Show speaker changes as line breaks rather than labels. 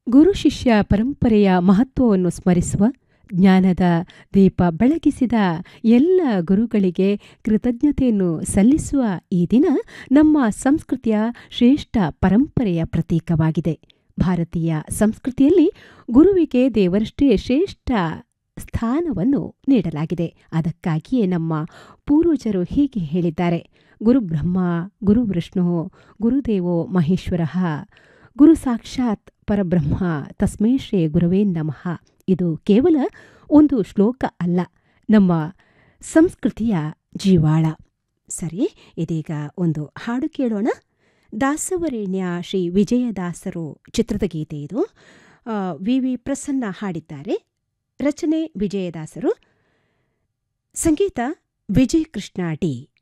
ಗುರು ಶಿಷ್ಯ ಪರಂಪರೆಯ ಮಹತ್ವವನ್ನು ಸ್ಮರಿಸುವ ಜ್ಞಾನದ ದೀಪ ಬೆಳಗಿಸಿದ ಎಲ್ಲ ಗುರುಗಳಿಗೆ ಕೃತಜ್ಞತೆಯನ್ನು ಸಲ್ಲಿಸುವ ಈ ದಿನ ನಮ್ಮ ಸಂಸ್ಕೃತಿಯ ಶ್ರೇಷ್ಠ ಪರಂಪರೆಯ ಪ್ರತೀಕವಾಗಿದೆ ಭಾರತೀಯ ಸಂಸ್ಕೃತಿಯಲ್ಲಿ ಗುರುವಿಗೆ ದೇವರಷ್ಟೇ ಶ್ರೇಷ್ಠ ಸ್ಥಾನವನ್ನು ನೀಡಲಾಗಿದೆ ಅದಕ್ಕಾಗಿಯೇ ನಮ್ಮ ಪೂರ್ವಜರು ಹೀಗೆ ಹೇಳಿದ್ದಾರೆ ಗುರು ಬ್ರಹ್ಮ ಗುರು ವಿಷ್ಣು ಗುರುದೇವೋ ಮಹೇಶ್ವರ ಗುರು ಸಾಕ್ಷಾತ್ ಪರಬ್ರಹ್ಮ ತಸ್ಮೈ ಶ್ರೀ ಗುರುವೇ ನಮಃ ಇದು ಕೇವಲ ಒಂದು ಶ್ಲೋಕ ಅಲ್ಲ ನಮ್ಮ ಸಂಸ್ಕೃತಿಯ ಜೀವಾಳ ಸರಿ ಇದೀಗ ಒಂದು ಹಾಡು ಕೇಳೋಣ ದಾಸವರೇಣ್ಯ ಶ್ರೀ ವಿಜಯದಾಸರು ಚಿತ್ರದ ಗೀತೆ ಇದು ವಿ ವಿ ಪ್ರಸನ್ನ ಹಾಡಿದ್ದಾರೆ ರಚನೆ ವಿಜಯದಾಸರು ಸಂಗೀತ ವಿಜಯ ಕೃಷ್ಣ ಡಿ